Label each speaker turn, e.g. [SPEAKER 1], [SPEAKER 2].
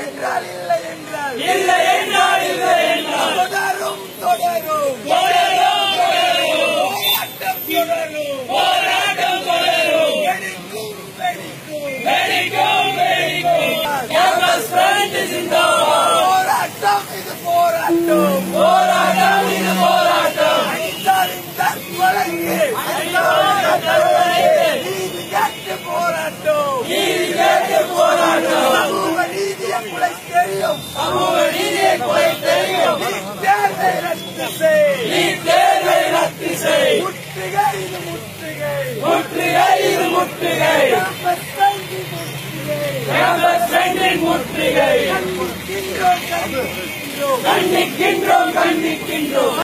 [SPEAKER 1] என்றால் இல்லை என்றால்
[SPEAKER 2] இல்லை என்றால் இல்லை என்றால்
[SPEAKER 1] தொடரும் தொடரும்
[SPEAKER 2] தொடரும் தொடரும்
[SPEAKER 1] போராட்டம் தொடரும்
[SPEAKER 2] போராட்டம் தொடரும்
[SPEAKER 1] வெடிக்கும் வெடிக்கும்
[SPEAKER 2] வெடிக்கும் வெடிக்கும் கேம்பஸ் ஃப்ரண்ட் ஜிந்தாபாத்
[SPEAKER 1] போராட்டம் இது போராட்டம்
[SPEAKER 2] போராட்டம் இது போராட்டம்
[SPEAKER 1] அனிதாவின் தற்கொலைக்கு நீதி கேட்டு போராட்டம்
[SPEAKER 2] நீதி கேட்டு போராட்டம்
[SPEAKER 1] சமூக நீதி எங்களை தெரியும்
[SPEAKER 2] சமூக நீதியை கொலை தெரியும்
[SPEAKER 1] நீ தேர்வை ரத்து செய்
[SPEAKER 2] நீ தேர்வை ரத்து செய்
[SPEAKER 1] முற்றுகை இது முற்றுகை
[SPEAKER 2] முற்றுகை இது முற்றுகை
[SPEAKER 1] கேம்பஸ் கல்வி முற்றுகை
[SPEAKER 2] கேம்பஸ் ஃப்ரண்டின் முற்றுகை
[SPEAKER 1] கண்முக்கின்றோம் கண்முக்கின்றோம்
[SPEAKER 2] கண்டிக்கின்றோம் கண்டிக்கின்றோம்